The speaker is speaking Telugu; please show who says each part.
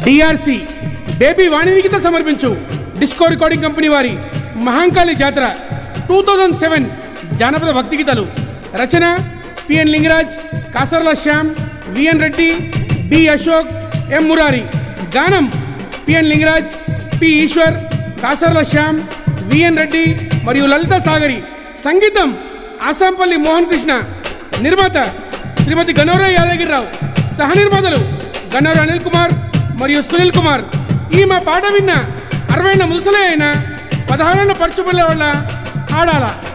Speaker 1: డిఆర్సి బేబీ వాణినికిత సమర్పించు డిస్కో రికార్డింగ్ కంపెనీ వారి మహాంకాళి జాతర టూ థౌజండ్ సెవెన్ జానపద భక్తి గీతాలు రచన P N Lingaraj Kasarla Shyam V N Reddy B Ashok M Murari గానం P N Lingaraj P Eshwar Kasarla Shyam V N Reddy మరియు లలిత సాగరి సంగీతం ఆసాంపల్లి మోహన్ కృష్ణ నిర్మాత శ్రీమతి గనోర యాదగిరిరావు సహ నిర్మాతలు గన్నవర అనిల్ కుమార్ మరియు సునీల్ కుమార్ ఈ మా పాట విన్న అరవై ముసలే అయిన పదహారేళ్ల పరచుపల్లె వాళ్ళ ఆడాల